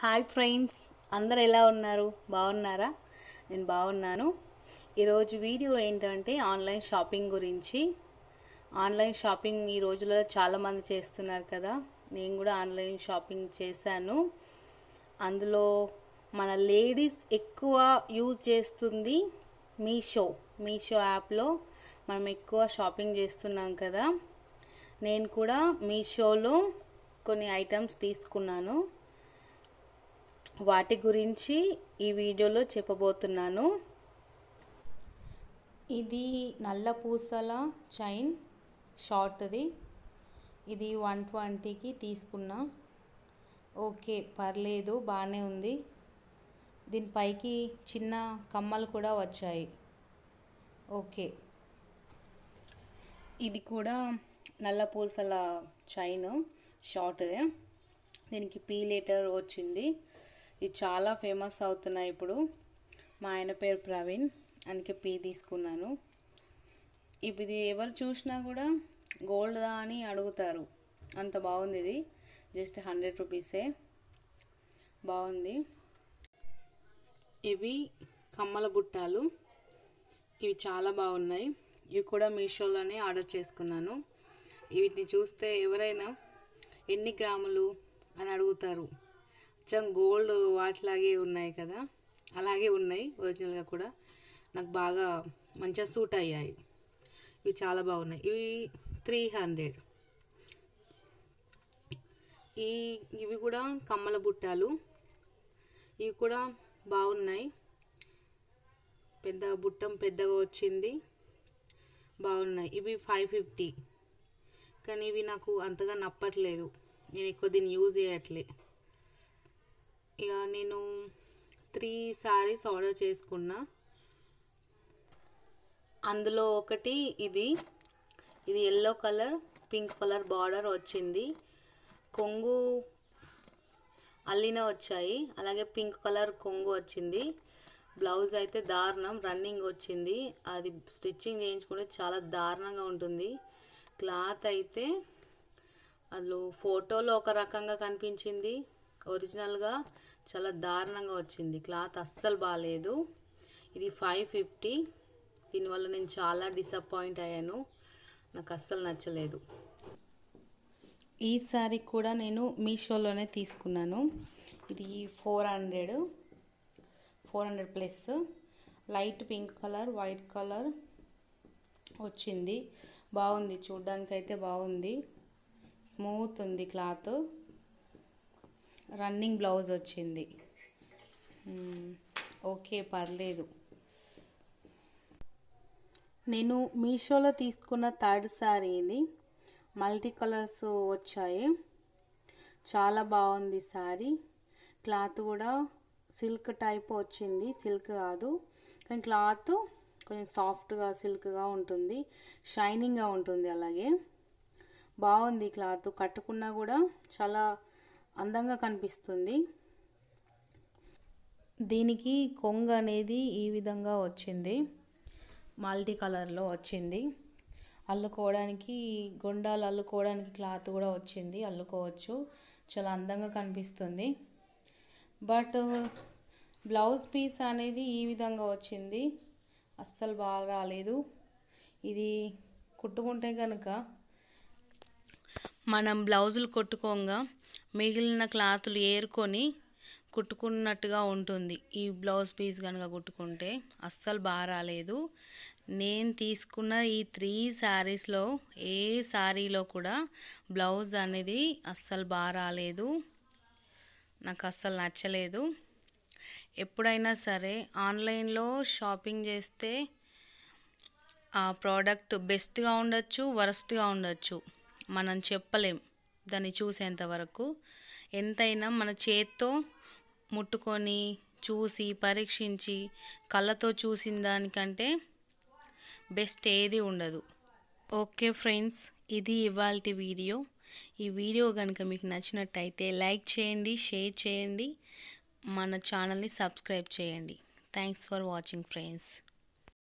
hi friends అందరు ఎలా ఉన్నారు బాగున్నారా నేను బాగున్నాను ఈరోజు వీడియో ఏంటంటే ఆన్లైన్ షాపింగ్ గురించి ఆన్లైన్ షాపింగ్ ఈ రోజుల్లో చాలామంది చేస్తున్నారు కదా నేను కూడా ఆన్లైన్ షాపింగ్ చేశాను అందులో మన లేడీస్ ఎక్కువ యూజ్ చేస్తుంది మీషో మీషో యాప్లో మనం ఎక్కువ షాపింగ్ చేస్తున్నాం కదా నేను కూడా మీషోలో కొన్ని ఐటమ్స్ తీసుకున్నాను వాటి గురించి ఈ వీడియోలో చెప్పబోతున్నాను ఇది నల్ల పూసల చైన్ షార్ట్ది ఇది వన్ ట్వంటీకి తీసుకున్నా ఓకే పర్లేదు బాగానే ఉంది దీనిపైకి చిన్న కమ్మలు కూడా వచ్చాయి ఓకే ఇది కూడా నల్ల పూసల చైన్ షార్ట్దే దీనికి పీ లేటర్ వచ్చింది ఇది చాలా ఫేమస్ అవుతున్నాయి ఇప్పుడు మా ఆయన పేరు ప్రవీణ్ అందుకే పీ తీసుకున్నాను ఇది ఎవరు చూసినా కూడా గోల్డ్దా అని అడుగుతారు అంత బాగుంది ఇది జస్ట్ హండ్రెడ్ రూపీసే బాగుంది ఇవి కమ్మల బుట్టాలు ఇవి చాలా బాగున్నాయి ఇవి కూడా మీషోలోనే ఆర్డర్ చేసుకున్నాను వీటిని చూస్తే ఎవరైనా ఎన్ని గ్రాములు అని అడుగుతారు కొంచెం గోల్డ్ వాటిలాగే ఉన్నాయి కదా అలాగే ఉన్నాయి ఒరిజినల్గా కూడా నాకు బాగా మంచిగా సూట్ అయ్యాయి ఇవి చాలా బాగున్నాయి ఇవి త్రీ హండ్రెడ్ ఈ ఇవి కూడా కమ్మల బుట్టాలు ఇవి కూడా బాగున్నాయి పెద్దగా బుట్టం పెద్దగా వచ్చింది బాగున్నాయి ఇవి ఫైవ్ ఫిఫ్టీ కానీ ఇవి నాకు అంతగా నప్పట్లేదు నేను ఎక్కువ దీన్ని యూజ్ చేయట్లే ఇక నేను త్రీ శారీస్ ఆర్డర్ చేసుకున్నా అందులో ఒకటి ఇది ఇది yellow colour pink colour border వచ్చింది కొంగు అల్లిన వచ్చాయి అలాగే పింక్ కలర్ కొంగు వచ్చింది బ్లౌజ్ అయితే దారుణం రన్నింగ్ వచ్చింది అది స్టిచ్చింగ్ చేయించుకుంటే చాలా దారుణంగా ఉంటుంది క్లాత్ అయితే అందులో ఫోటోలో ఒక రకంగా కనిపించింది ఒరిజినల్గా చాలా దారుణంగా వచ్చింది క్లాత్ అస్సలు బాగాలేదు ఇది ఫైవ్ ఫిఫ్టీ దీనివల్ల నేను చాలా డిసప్పాయింట్ అయ్యాను నాకు అస్సలు నచ్చలేదు ఈ సారీ కూడా నేను మీషోలోనే తీసుకున్నాను ఇది four hundred four hundred plus light pink colour white colour వచ్చింది బాగుంది చూడ్డానికి అయితే బాగుంది స్మూత్ ఉంది క్లాత్ రన్నింగ్ బ్లౌజ్ వచ్చింది ఓకే పర్లేదు నేను మీషోలో తీసుకున్న థర్డ్ శారీ ఇది మల్టీ కలర్స్ వచ్చాయి చాలా బాగుంది శారీ క్లాత్ కూడా సిల్క్ టైప్ వచ్చింది సిల్క్ కాదు కానీ క్లాత్ కొంచెం సాఫ్ట్గా సిల్క్గా ఉంటుంది షైనింగ్గా ఉంటుంది అలాగే బాగుంది క్లాత్ కట్టుకున్నా కూడా చాలా అందంగా కనిపిస్తుంది దీనికి కొంగ అనేది ఈ విధంగా వచ్చింది మల్టీ కలర్లో వచ్చింది అల్లుకోవడానికి గొండాలు అల్లుకోవడానికి క్లాత్ కూడా వచ్చింది అల్లుకోవచ్చు చాలా అందంగా కనిపిస్తుంది బట్ బ్లౌజ్ పీస్ అనేది ఈ విధంగా వచ్చింది అస్సలు బాగా రాలేదు ఇది కుట్టుకుంటే కనుక మనం బ్లౌజులు కొట్టుకోగా మిగిలిన క్లాతులు ఏరుకొని కుట్టుకున్నట్టుగా ఉంటుంది ఈ బ్లౌజ్ పీస్ కనుక కుట్టుకుంటే అస్సలు బాగా రాలేదు నేను తీసుకున్న ఈ త్రీ శారీస్లో ఏ శారీలో కూడా బ్లౌజ్ అనేది అస్సలు బాగా రాలేదు నాకు అస్సలు నచ్చలేదు ఎప్పుడైనా సరే ఆన్లైన్లో షాపింగ్ చేస్తే ఆ ప్రోడక్ట్ బెస్ట్గా ఉండొచ్చు వరస్ట్గా ఉండొచ్చు మనం చెప్పలేం దాన్ని చూసేంత వరకు ఎంతైనా మన చేత్తో ముట్టుకొని చూసి పరీక్షించి కళ్ళతో చూసిన దానికంటే బెస్ట్ ఏది ఉండదు ఓకే ఫ్రెండ్స్ ఇది ఇవాళ వీడియో ఈ వీడియో కనుక మీకు నచ్చినట్టయితే లైక్ చేయండి షేర్ చేయండి మన ఛానల్ని సబ్స్క్రైబ్ చేయండి థ్యాంక్స్ ఫర్ వాచింగ్ ఫ్రెండ్స్